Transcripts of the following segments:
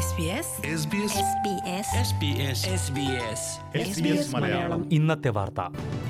SBS Malayalam ഇന്നത്തെ വാർത്ത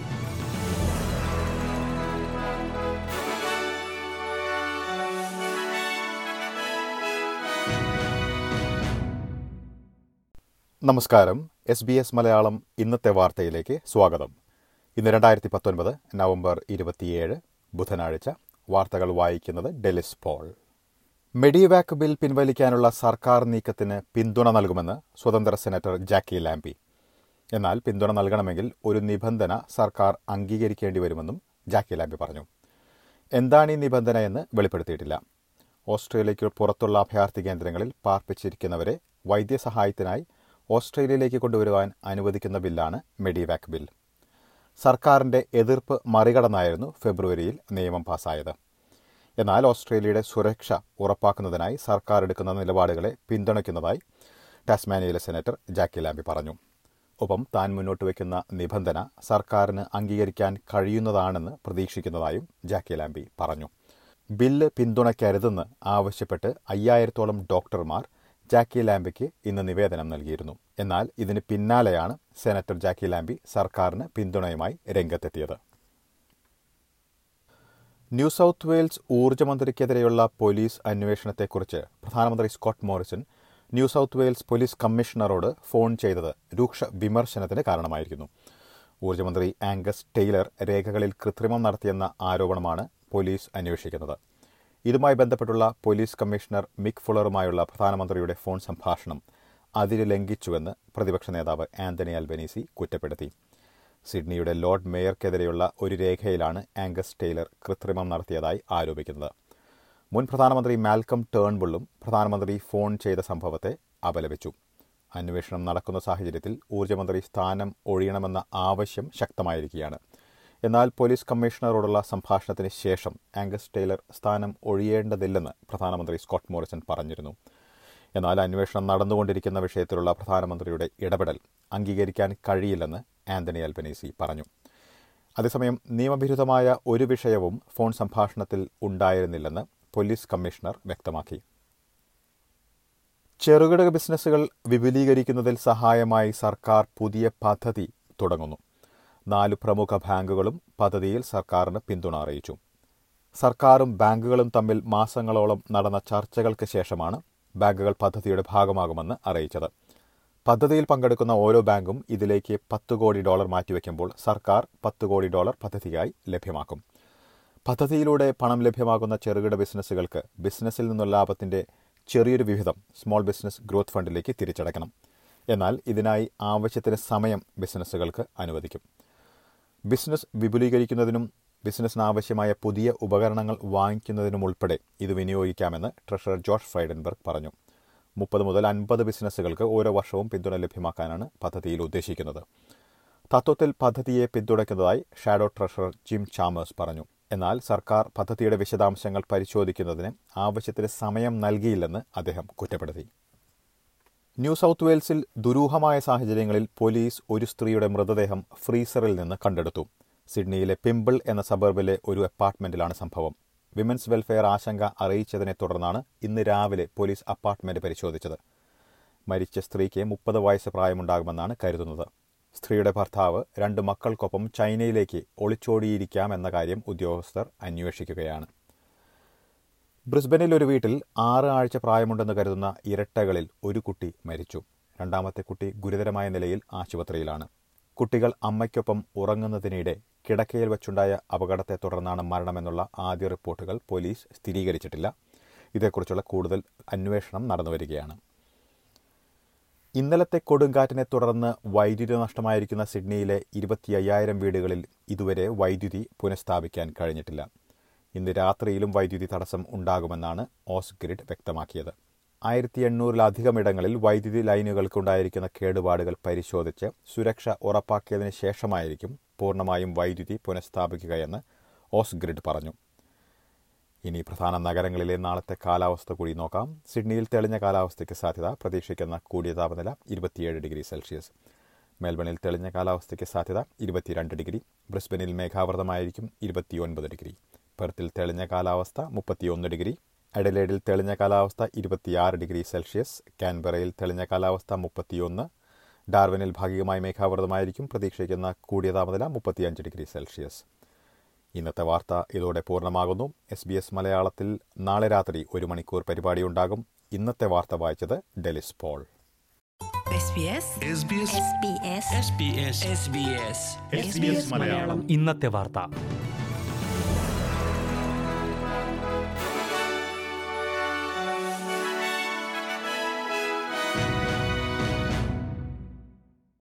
നമസ്കാരം എസ് ബി എസ് മലയാളം ഇന്നത്തെ വാർത്തയിലേക്ക് സ്വാഗതം ഇന്ന് രണ്ടായിരത്തി പത്തൊൻപത് നവംബർ ഇരുപത്തിയേഴ് ബുധനാഴ്ച വാർത്തകൾ വായിക്കുന്നത് ഡെലിസ് പോൾ മെഡിവാക് ബിൽ പിൻവലിക്കാനുള്ള സർക്കാർ നീക്കത്തിന് പിന്തുണ നൽകുമെന്ന് സ്വതന്ത്ര സെനറ്റർ ജാക്കി ലാംബി എന്നാൽ പിന്തുണ നൽകണമെങ്കിൽ ഒരു നിബന്ധന സർക്കാർ അംഗീകരിക്കേണ്ടി വരുമെന്നും ജാക്കി ലാംബി പറഞ്ഞു എന്താണ് ഈ നിബന്ധന എന്ന് വെളിപ്പെടുത്തിയിട്ടില്ല ഓസ്ട്രേലിയയ്ക്ക് പുറത്തുള്ള അഭയാർത്ഥി കേന്ദ്രങ്ങളിൽ പാർപ്പിച്ചിരിക്കുന്നവരെ വൈദ്യസഹായത്തിനായി ഓസ്ട്രേലിയയിലേക്ക് കൊണ്ടുവരുവാൻ അനുവദിക്കുന്ന ബില്ലാണ് മെഡിവാക് ബിൽ സർക്കാരിന്റെ എതിർപ്പ് മറികടന്നായിരുന്നു ഫെബ്രുവരിയിൽ നിയമം പാസായത് എന്നാൽ ഓസ്ട്രേലിയയുടെ സുരക്ഷ ഉറപ്പാക്കുന്നതിനായി സർക്കാർ എടുക്കുന്ന നിലപാടുകളെ പിന്തുണയ്ക്കുന്നതായി ടാസ്മാനിയയിലെ സെനറ്റർ ജാക്കി ലാംബി പറഞ്ഞു ഒപ്പം താൻ മുന്നോട്ട് വയ്ക്കുന്ന നിബന്ധന സർക്കാരിന് അംഗീകരിക്കാൻ കഴിയുന്നതാണെന്ന് പ്രതീക്ഷിക്കുന്നതായും ജാക്കി ലാംബി പറഞ്ഞു ബില്ല് പിന്തുണയ്ക്കരുതെന്ന് ആവശ്യപ്പെട്ട് അയ്യായിരത്തോളം ഡോക്ടർമാർ ജാക്കി ലാംബിക്ക് ഇന്ന് നിവേദനം നൽകിയിരുന്നു എന്നാൽ ഇതിന് പിന്നാലെയാണ് സെനറ്റർ ജാക്കി ലാംബി സർക്കാരിന് പിന്തുണയുമായി രംഗത്തെത്തിയത് ന്യൂ സൌത്ത് വെയിൽസ് ഊർജ്ജമന്ത്രിക്കെതിരെയുള്ള പോലീസ് അന്വേഷണത്തെക്കുറിച്ച് പ്രധാനമന്ത്രി Scott Morrison New South Wales police കമ്മീഷണറോട് ഫോൺ ചെയ്തത് രൂക്ഷ വിമർശനത്തിന് കാരണമായിരിക്കുന്നു ഊർജ്ജമന്ത്രി ആംഗസ് ടെയ്ലർ രേഖകളിൽ കൃത്രിമം നടത്തിയെന്ന ആരോപണമാണ് പോലീസ് അന്വേഷിക്കുന്നത് ഇതുമായി ബന്ധപ്പെട്ടുള്ള പോലീസ് കമ്മീഷണർ മിക് ഫുളറുമായുള്ള പ്രധാനമന്ത്രിയുടെ ഫോൺ സംഭാഷണം അതിര് ലംഘിച്ചുവെന്ന് പ്രതിപക്ഷ നേതാവ് ആന്റണി അൽബനീസി കുറ്റപ്പെടുത്തി സിഡ്നിയുടെ ലോർഡ് മേയർക്കെതിരെയുള്ള ഒരു രേഖയിലാണ് ആംഗസ് ടെയ്ലർ കൃത്രിമം നടത്തിയതായി ആരോപിക്കുന്നത് മുൻ പ്രധാനമന്ത്രി മാൽക്കം ടേൺബുള്ളും പ്രധാനമന്ത്രി ഫോൺ ചെയ്ത സംഭവത്തെ അപലപിച്ചു അന്വേഷണം നടക്കുന്ന സാഹചര്യത്തിൽ ഊർജ്ജമന്ത്രി സ്ഥാനം ഒഴിയണമെന്ന ആവശ്യം ശക്തമായിരിക്കുകയാണ് എന്നാൽ പോലീസ് കമ്മീഷണറോടുള്ള സംഭാഷണത്തിന് ശേഷം ആംഗസ് ടൈലർ സ്ഥാനം ഒഴിയേണ്ടതില്ലെന്ന് പ്രധാനമന്ത്രി സ്കോട്ട് മോറിസൺ പറഞ്ഞിരുന്നു എന്നാൽ അന്വേഷണം നടന്നുകൊണ്ടിരിക്കുന്ന വിഷയത്തിലുള്ള പ്രധാനമന്ത്രിയുടെ ഇടപെടൽ അംഗീകരിക്കാൻ കഴിയില്ലെന്ന് ആന്റണി അൽബനീസി പറഞ്ഞു അതേസമയം നിയമവിരുദ്ധമായ ഒരു വിഷയവും ഫോൺ സംഭാഷണത്തിൽ ഉണ്ടായിരുന്നില്ലെന്ന് പോലീസ് കമ്മീഷണർ വ്യക്തമാക്കി ചെറുകിട ബിസിനസ്സുകൾ വിപുലീകരിക്കുന്നതിൽ സഹായമായി സർക്കാർ പുതിയ പദ്ധതി തുടങ്ങുന്നു നാല് പ്രമുഖ ബാങ്കുകളും പദ്ധതിയിൽ സർക്കാരിന് പിന്തുണ അറിയിച്ചു സർക്കാരും ബാങ്കുകളും തമ്മിൽ മാസങ്ങളോളം നടന്ന ചർച്ചകൾക്ക് ശേഷമാണ് ബാങ്കുകൾ പദ്ധതിയുടെ ഭാഗമാകുമെന്ന് അറിയിച്ചത് പദ്ധതിയിൽ പങ്കെടുക്കുന്ന ഓരോ ബാങ്കും ഇതിലേക്ക് പത്ത് കോടി ഡോളർ മാറ്റിവെക്കുമ്പോൾ സർക്കാർ പത്ത് കോടി ഡോളർ പദ്ധതിയായി ലഭ്യമാക്കും പദ്ധതിയിലൂടെ പണം ലഭ്യമാകുന്ന ചെറുകിട ബിസിനസ്സുകൾക്ക് ബിസിനസ്സിൽ നിന്നുള്ള ലാഭത്തിന്റെ ചെറിയൊരു വിഹിതം സ്മോൾ ബിസിനസ് ഗ്രോത്ത് ഫണ്ടിലേക്ക് തിരിച്ചടയ്ക്കണം എന്നാൽ ഇതിനായി ആവശ്യത്തിന് സമയം ബിസിനസ്സുകൾക്ക് അനുവദിക്കും ബിസിനസ് വിപുലീകരിക്കുന്നതിനും ബിസിനസ്സിന് ആവശ്യമായ പുതിയ ഉപകരണങ്ങൾ വാങ്ങിക്കുന്നതിനും ഉൾപ്പെടെ ഇത് വിനിയോഗിക്കാമെന്ന് ട്രഷറർ ജോർജ് ഫ്രൈഡൻബർഗ് പറഞ്ഞു മുപ്പത് മുതൽ അൻപത് ബിസിനസ്സുകൾക്ക് ഓരോ വർഷവും പിന്തുണ ലഭ്യമാക്കാനാണ് പദ്ധതിയിൽ ഉദ്ദേശിക്കുന്നത് തത്വത്തിൽ പദ്ധതിയെ പിന്തുണയ്ക്കുന്നതായി ഷാഡോ ട്രഷറർ ജിം ചാമേഴ്സ് പറഞ്ഞു എന്നാൽ സർക്കാർ പദ്ധതിയുടെ വിശദാംശങ്ങൾ പരിശോധിക്കുന്നതിന് ആവശ്യത്തിന് സമയം നൽകിയില്ലെന്ന് അദ്ദേഹം കുറ്റപ്പെടുത്തി ന്യൂ സൌത്ത് വെയിൽസിൽ ദുരൂഹമായ സാഹചര്യങ്ങളിൽ പോലീസ് ഒരു സ്ത്രീയുടെ മൃതദേഹം ഫ്രീസറിൽ നിന്ന് കണ്ടെടുത്തു സിഡ്നിയിലെ പിമ്പിൾ എന്ന സബർബിലെ ഒരു അപ്പാർട്ട്മെന്റിലാണ് സംഭവം വിമൻസ് വെൽഫെയർ ആശങ്ക അറിയിച്ചതിനെ തുടർന്നാണ് ഇന്ന് രാവിലെ പോലീസ് അപ്പാർട്ട്മെന്റ് പരിശോധിച്ചത് മരിച്ച സ്ത്രീക്ക് മുപ്പത് വയസ്സ് പ്രായമുണ്ടാകുമെന്നാണ് കരുതുന്നത് സ്ത്രീയുടെ ഭർത്താവ് രണ്ട് മക്കൾക്കൊപ്പം ചൈനയിലേക്ക് ഒളിച്ചോടിയിരിക്കാം എന്ന കാര്യം ഉദ്യോഗസ്ഥർ അന്വേഷിക്കുകയാണ് ബ്രിസ്ബനിൽ ഒരു വീട്ടിൽ ആറ് ആഴ്ച പ്രായമുണ്ടെന്ന് കരുതുന്ന ഇരട്ടകളിൽ ഒരു കുട്ടി മരിച്ചു രണ്ടാമത്തെ കുട്ടി ഗുരുതരമായ നിലയിൽ ആശുപത്രിയിലാണ് കുട്ടികൾ അമ്മയ്ക്കൊപ്പം ഉറങ്ങുന്നതിനിടെ കിടക്കയിൽ വച്ചുണ്ടായ അപകടത്തെ തുടർന്നാണ് മരണമെന്നുള്ള ആദ്യ റിപ്പോർട്ടുകൾ പോലീസ് സ്ഥിരീകരിച്ചിട്ടില്ല ഇതേക്കുറിച്ചുള്ള കൂടുതൽ അന്വേഷണം നടന്നുവരികയാണ് ഇന്നലത്തെ കൊടുങ്കാറ്റിനെ തുടർന്ന് വൈദ്യുതി നഷ്ടമായിരിക്കുന്ന സിഡ്നിയിലെ ഇരുപത്തി അയ്യായിരം വീടുകളിൽ ഇതുവരെ വൈദ്യുതി പുനഃസ്ഥാപിക്കാൻ കഴിഞ്ഞിട്ടില്ല ഇന്ന് രാത്രിയിലും വൈദ്യുതി തടസ്സം ഉണ്ടാകുമെന്നാണ് ഓസ് ഗ്രിഡ് വ്യക്തമാക്കിയത് ആയിരത്തി എണ്ണൂറിലധികം ഇടങ്ങളിൽ വൈദ്യുതി ലൈനുകൾക്കുണ്ടായിരിക്കുന്ന കേടുപാടുകൾ പരിശോധിച്ച് സുരക്ഷ ഉറപ്പാക്കിയതിനു ശേഷമായിരിക്കും പൂർണ്ണമായും വൈദ്യുതി പുനഃസ്ഥാപിക്കുകയെന്ന് ഓസ് ഗ്രിഡ് പറഞ്ഞു ഇനി പ്രധാന നഗരങ്ങളിലെ നാളത്തെ കാലാവസ്ഥ കൂടി നോക്കാം സിഡ്നിയിൽ തെളിഞ്ഞ കാലാവസ്ഥയ്ക്ക് സാധ്യത പ്രതീക്ഷിക്കുന്ന കൂടിയ താപനില ഇരുപത്തിയേഴ് ഡിഗ്രി സെൽഷ്യസ് മെൽബണിൽ തെളിഞ്ഞ കാലാവസ്ഥയ്ക്ക് സാധ്യത ഇരുപത്തിരണ്ട് ഡിഗ്രി ബ്രിസ്ബനിൽ മേഘാവൃതമായിരിക്കും ഇരുപത്തിയൊൻപത് ഡിഗ്രി പെർത്തിൽ തെളിഞ്ഞ കാലാവസ്ഥ മുപ്പത്തിയൊന്ന് ഡിഗ്രി അഡലേഡിൽ തെളിഞ്ഞ കാലാവസ്ഥ ഇരുപത്തിയാറ് ഡിഗ്രി സെൽഷ്യസ് കാൻബറയിൽ തെളിഞ്ഞ കാലാവസ്ഥ മുപ്പത്തിയൊന്ന് ഡാർവിനിൽ ഭാഗികമായി മേഘാവൃതമായിരിക്കും പ്രതീക്ഷിക്കുന്ന കൂടിയ താപനില മുപ്പത്തിയഞ്ച് ഡിഗ്രി സെൽഷ്യസ് ഇന്നത്തെ വാർത്ത ഇതോടെ പൂർണ്ണമാകുന്നു എസ് ബി എസ് മലയാളത്തിൽ നാളെ രാത്രി ഒരു മണിക്കൂർ പരിപാടിയുണ്ടാകും ഇന്നത്തെ വാർത്ത വായിച്ചത് Delys Paul SBS SBS SBS SBS SBS SBS Malayalam ഇന്നത്തെ വാർത്ത